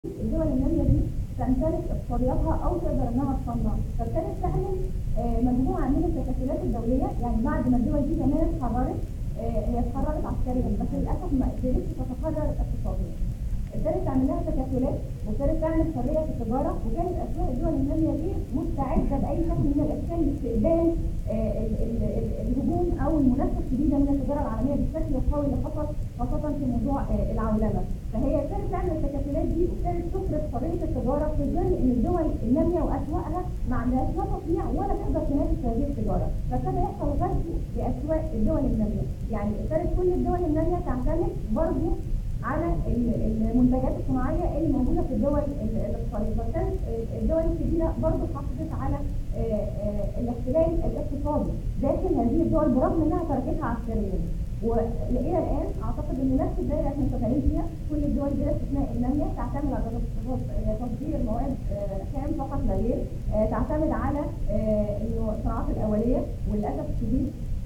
الدول الناميه دي تمتلك اقتصادياتها او تقدر انها تصنع فابتدت تعمل آه، مجموعه من التكتلات الدوليه يعني بعد ما الدول دي كمان اتحررت آه، هي اتحررت عسكريا بس للاسف ما قدرتش تتحرر اقتصاديا ابتدت تعمل لها تكتلات وابتدت تعمل حريه في التجاره وكانت اسماء الدول الناميه دي مستعده باي شكل من الاشكال لاستقبال آه، ال- ال- ال- الهجوم او المنافسه الشديده من التجاره العالميه بالشكل القوي اللي حصل خاصه في موضوع آه، العولمه فهي ابتدت تعمل التكتلات دي وابتدت تفرض حريه التجاره في ظل ان الدول الناميه واسواقها ما عندهاش لا تصنيع ولا تقدر تنافس هذه التجاره فابتدى يحصل غزو لاسواق الدول الناميه يعني ابتدت كل الدول الناميه تعتمد برضه على ال- المنتجات الصناعيه اللي موجوده في الدول ال- الاقتصاديه فابتدت الدول الكبيره برضه حافظت على آه، آه، الاحتلال الاقتصادي داخل هذه الدول برغم انها تركتها عسكريا والى الان اعتقد ان نفس الدائره احنا شغالين فيها كل الدول بلا استثناء الناميه تعتمد على تص- تصدير مواد آه، خام فقط لا غير آه، تعتمد على آه، انه الصناعات الاوليه وللاسف الشديد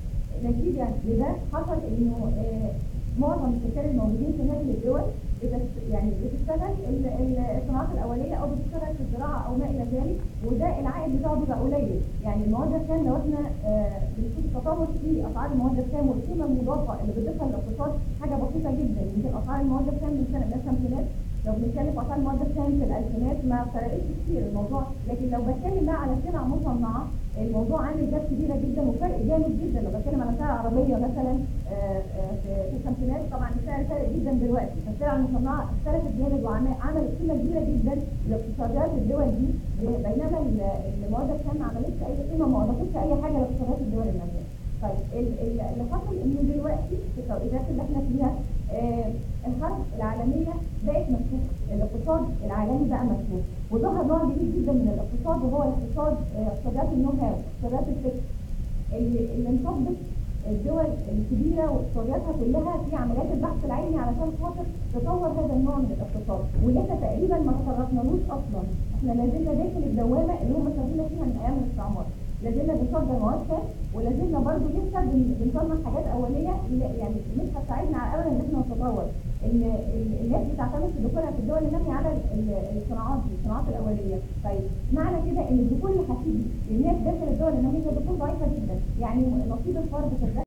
نتيجه لده حصل انه آه، معظم السكان الموجودين في هذه الدول بتس- يعني بتشتغل ال- ال- الصناعات الاوليه او بتشتغل في الزراعه او ما الى ذلك وده العائد بتاعه بيبقى قليل يعني المواد الخام لو احنا آه، بنشوف التطور في اسعار المواد الخام والقيمه المضافه اللي بتضيفها للاقتصاد حاجه بسيطه جدا يمكن اسعار المواد الخام من سنه من الخمسينات لو بنتكلم في اسعار المواد الخام في الالفينات ما فرقتش كتير الموضوع لكن لو بتكلم بقى على سلع مصنعه الموضوع عامل جاب كبيره جدا وفرق جامد جدا لو بتكلم على سعر عربيه مثلا آه، آه، في في الخمسينات طبعا السعر فارق جدا دلوقتي فالسلع المصنعه اختلفت جامد وعملت قيمه كبيره جدا لاقتصاديات الدول دي بينما ال- المواد الخام ما عملتش اي قيمه ما اضافتش اي حاجه لاقتصاديات الدول الناميه. طيب ال- ال- اللي حصل انه دلوقتي في التوقيتات اللي احنا فيها آه، الحرب العالميه بقت مفتوحه، الاقتصاد العالمي بقى مفتوح، وظهر نوع جديد جدا من الاقتصاد وهو الاقتصاد آه، اقتصادات النو هاو، اقتصادات الفكر. اللي اللي انصبت الدول الكبيره واقتصادياتها كلها في عمليات البحث العلمي علشان خاطر تطور هذا النوع من الاقتصاد واللي احنا تقريبا ما تطرقنالوش اصلا احنا لازلنا داخل الدوامه اللي هم سابونا فيها من ايام الاستعمار لازلنا بنصدر مواد خام ولازلنا برضه لسه بن- بنصنع حاجات اوليه لا- يعني مش هتساعدنا على ابدا ان احنا نتطور ان ال- الناس بتعتمد في دخولها في الدول الناميه على ال- ال- الصناعات دي الصناعات الاوليه طيب معنى كده ان الدخول اللي هتيجي للناس داخل الدول الناميه هي دخول ضعيفه جدا يعني نصيب الفرد في الدخل